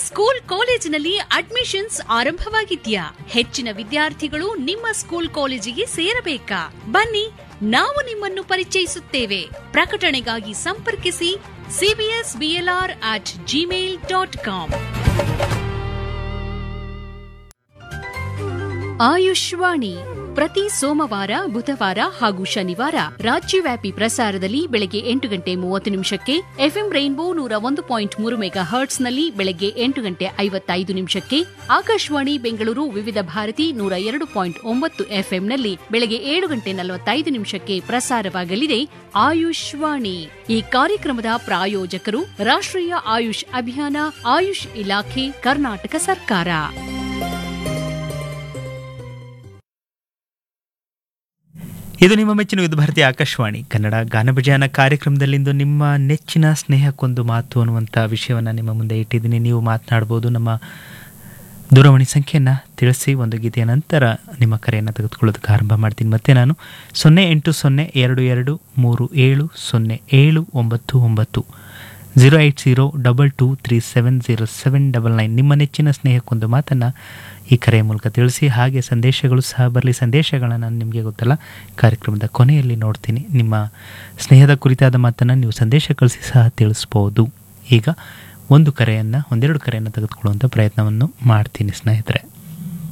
school ಕಾಲೇಜಿನಲ್ಲಿ admissions ಆರಂಭವಾಗಿದ್ಯಾ ಹೆಚ್ಚಿನ ವಿದ್ಯಾರ್ಥಿಗಳು ನಿಮ್ಮ ಸ್ಕೂಲ್ ಕಾಲೇಜಿಗೆ ಸೇರಬೇಕಾ ಬನ್ನಿ ನಾವು ನಿಮ್ಮನ್ನು ಪರಿಚಯಿಸುತ್ತೇವೆ ಪ್ರಕಟಣೆಗಾಗಿ ಸಂಪರ್ಕಿಸಿ CBS BLR at Gmail dot com Ayushvani ಪ್ರತಿ ಸೋಮವಾರ ಬುಧವಾರ ಹಾಗೂ ಶನಿವಾರ ರಾಜ್ಯವ್ಯಾಪಿ ಪ್ರಸಾರದಲ್ಲಿ ಬೆಳಗ್ಗೆ ಎಂಟು ಗಂಟೆ ಮೂವತ್ತು ನಿಮಿಷಕ್ಕೆ ಎಫ್ಎಂ ರೈನ್ಬೋ ನೂರ ಒಂದು ಪಾಯಿಂಟ್ ಮೂರು ಮೆಗಾ ಹರ್ಟ್ಸ್ನಲ್ಲಿ ಬೆಳಗ್ಗೆ ಎಂಟು ಗಂಟೆ ಐವತ್ತೈದು ನಿಮಿಷಕ್ಕೆ ಆಕಾಶವಾಣಿ ಬೆಂಗಳೂರು ವಿವಿಧ ಭಾರತಿ ನೂರ ಎರಡು ಪಾಯಿಂಟ್ ಒಂಬತ್ತು ಎಫ್ಎಂನಲ್ಲಿ ಬೆಳಗ್ಗೆ ಏಳು ಗಂಟೆ ನಲವತ್ತೈದು ನಿಮಿಷಕ್ಕೆ ಪ್ರಸಾರವಾಗಲಿದೆ ಆಯುಷ್ವಾಣಿ ಈ ಕಾರ್ಯಕ್ರಮದ ಪ್ರಾಯೋಜಕರು ರಾಷ್ಟ್ರೀಯ ಆಯುಷ್ ಅಭಿಯಾನ ಆಯುಷ್ ಇಲಾಖೆ ಕರ್ನಾಟಕ ಸರ್ಕಾರ ಇದು ನಿಮ್ಮ ಮೆಚ್ಚಿನ ವಿಧ ಭಾರತೀಯ ಆಕಾಶವಾಣಿ ಕನ್ನಡ ಗಾನಭಜಾನ ಕಾರ್ಯಕ್ರಮದಲ್ಲಿಂದು ನಿಮ್ಮ ನೆಚ್ಚಿನ ಸ್ನೇಹಕ್ಕೊಂದು ಮಾತು ಅನ್ನುವಂಥ ವಿಷಯವನ್ನು ನಿಮ್ಮ ಮುಂದೆ ಇಟ್ಟಿದ್ದೀನಿ ನೀವು ಮಾತನಾಡ್ಬೋದು ನಮ್ಮ ದೂರವಾಣಿ ಸಂಖ್ಯೆಯನ್ನು ತಿಳಿಸಿ ಒಂದು ಗೀತೆಯ ನಂತರ ನಿಮ್ಮ ಕರೆಯನ್ನು ತೆಗೆದುಕೊಳ್ಳೋದಕ್ಕೆ ಆರಂಭ ಮಾಡ್ತೀನಿ ಮತ್ತೆ ನಾನು ಸೊನ್ನೆ ಎಂಟು ಸೊನ್ನೆ ಎರಡು ಎರಡು ಮೂರು ಏಳು ಸೊನ್ನೆ ಏಳು ಒಂಬತ್ತು ಒಂಬತ್ತು zero eight zero double two three seven zero seven double nine ನಿಮ್ಮ ನೆಚ್ಚಿನ ಸ್ನೇಹಕ್ಕೊಂದು ಮಾತನ್ನು ಈ ಕರೆಯ ಮೂಲಕ ತಿಳಿಸಿ ಹಾಗೆ ಸಂದೇಶಗಳು ಸಹ ಬರಲಿ ಸಂದೇಶಗಳನ್ನು ನಾನು ನಿಮಗೆ ಗೊತ್ತಲ್ಲ ಕಾರ್ಯಕ್ರಮದ ಕೊನೆಯಲ್ಲಿ ನೋಡ್ತೀನಿ ನಿಮ್ಮ ಸ್ನೇಹದ ಕುರಿತಾದ ಮಾತನ್ನು ನೀವು ಸಂದೇಶ ಕಳಿಸಿ ಸಹ ತಿಳಿಸ್ಬೋದು ಈಗ ಒಂದು ಕರೆಯನ್ನು ಒಂದೆರಡು ಕರೆಯನ್ನು ತೆಗೆದುಕೊಳ್ಳುವಂಥ ಪ್ರಯತ್ನವನ್ನು ಮಾಡ್ತೀನಿ ಸ್ನೇಹಿತರೆ